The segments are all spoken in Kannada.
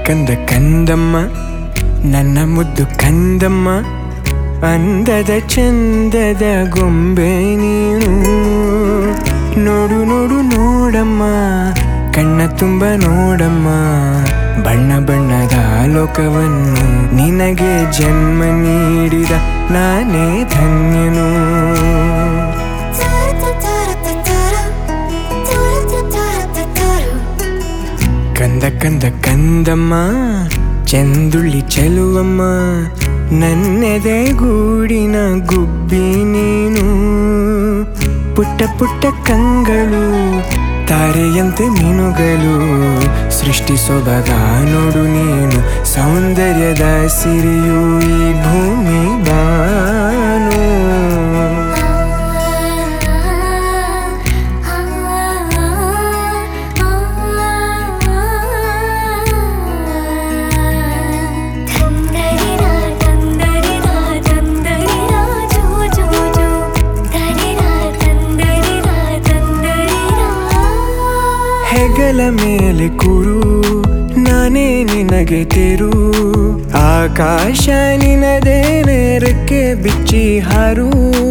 ಕಂದ ಕಂದಮ್ಮ ನನ್ನ ಮುದ್ದು ಕಂದಮ್ಮ ಅಂದದ ಚಂದದ ಗೊಂಬೆ ನೀನು ನೋಡು ನೋಡು ನೋಡಮ್ಮ ಕಣ್ಣ ತುಂಬ ನೋಡಮ್ಮ ಬಣ್ಣ ಬಣ್ಣದ ಲೋಕವನ್ನು ನಿನಗೆ ಜನ್ಮ ನೀಡಿದ ನಾನೇ ಧನ್ಯನು ಕಂದ ಕಂದ ಕಂದಮ್ಮ ಚಂದುಳ್ಳಿ ಚೆಲುವಮ್ಮ ನನ್ನೆದೆ ಗೂಡಿನ ಗುಬ್ಬಿ ನೀನು ಪುಟ್ಟ ಪುಟ್ಟ ಕಂಗಳು ತಾರೆಯಂತೆ ಮೀನುಗಳು ಸೃಷ್ಟಿ ಸೊಬಗ ನೋಡು ನೀನು ಸೌಂದರ್ಯದ ಸಿರಿಯು ಈ ಭೂಮಿ ಬಾನು ಹೆಗಲ ಮೇಲೆ ಕೂರು ನಾನೇ ನಿನಗೆ ತೆರು ಆಕಾಶ ನಿನದೇ ನೇರಕ್ಕೆ ಬಿಚ್ಚಿ ಹಾರು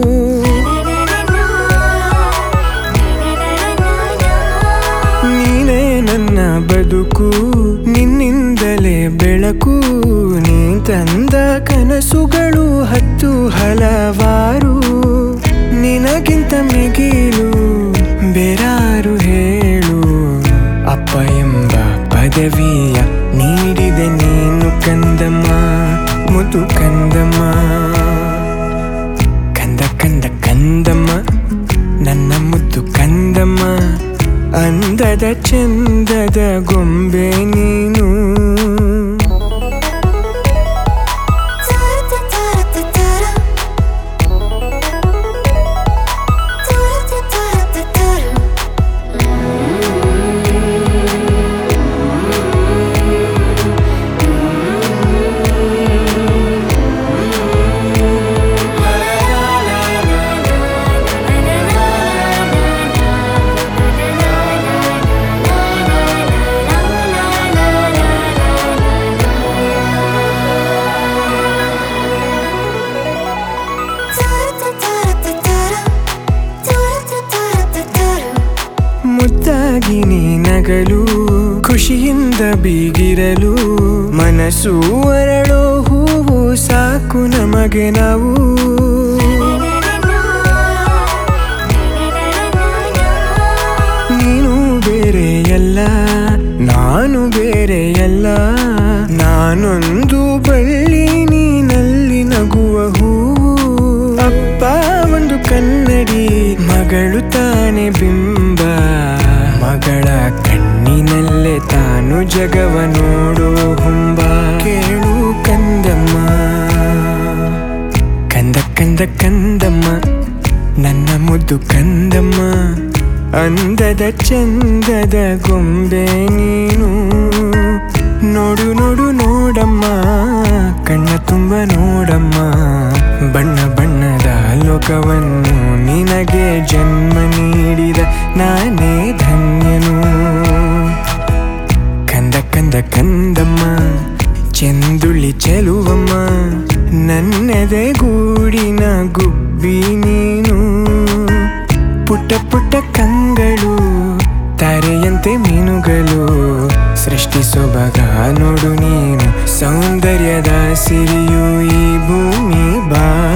ನೀನೇ ನನ್ನ ಬದುಕು ನಿನ್ನಿಂದಲೇ ಬೆಳಕು ನೀ ತಂದ ಕನಸುಗಳು ಹತ್ತು ಹಲವಾರು ನಿನಗಿಂತ ಮಿಗಿಲು ಬೇರಾರು ಹೇಳು ಅಪ್ಪ ಎಂಬ ಪದವಿಯ ನೀಡಿದೆ ನೀನು ಕಂದಮ್ಮ ಮುದು ಕಂದಮ್ಮ ಕಂದ ಕಂದ ಕಂದಮ್ಮ ನನ್ನ ಮುದ್ದು ಕಂದಮ್ಮ ಅಂದದ ಚಂದದ ಗೊಂಬೆ ನೀನು ಮುದ್ದಾಗಿ ನೀ ನಗಲು ಖುಷಿಯಿಂದ ಬೀಗಿರಲು ಮನಸ್ಸು ಅರಳೋ ಹೂವು ಸಾಕು ನಮಗೆ ನಾವು ನೀನು ಬೇರೆಯಲ್ಲ ನಾನು ಬೇರೆಯಲ್ಲ ನಾನೊಂದು ಬಳ್ಳಿ ನೀನಲ್ಲಿ ನಗುವ ಹೂವು ಅಪ್ಪ ಒಂದು ಕನ್ನಡಿ ಮಗಳು ತಾನೆ ಬಿಂಬ ಮಗಳ ಕಣ್ಣಿನಲ್ಲೇ ತಾನು ಜಗವ ನೋಡೋ ಹುಂಬ ಕೇಳು ಕಂದಮ್ಮ ಕಂದ ಕಂದ ಕಂದಮ್ಮ ನನ್ನ ಮುದ್ದು ಕಂದಮ್ಮ ಅಂದದ ಚಂದದ ಗೊಂಬೆ ನೀನು ನೋಡು ನೋಡು ನೋಡಮ್ಮ ಕಣ್ಣ ತುಂಬ ನೋಡಮ್ಮ ಬಣ್ಣ ಬಣ್ಣದ ಲೋಕವನ್ನು ನಿನಗೆ ಜನ್ಮ ನೀಡಿದ ನಾನೇ ಧನ್ಯನು ಕಂದ ಕಂದ ಕಂದಮ್ಮ ಚೆಂದುಳ್ಳಿ ಚೆಲುವಮ್ಮ ನನ್ನೆದೆ ಗೂಡಿನ ಗುಬ್ಬಿ ನೀನು ಪುಟ್ಟ ಪುಟ್ಟ ಕಂಗಳು ತಾರೆಯಂತೆ ಮೀನುಗಳು ಸೃಷ್ಟಿ ಸೊಬಗ ನೋಡು ನೀನು ಸೌಂದರ್ಯದ ಸಿರಿಯು ಈ ಭೂಮಿ ಬಾ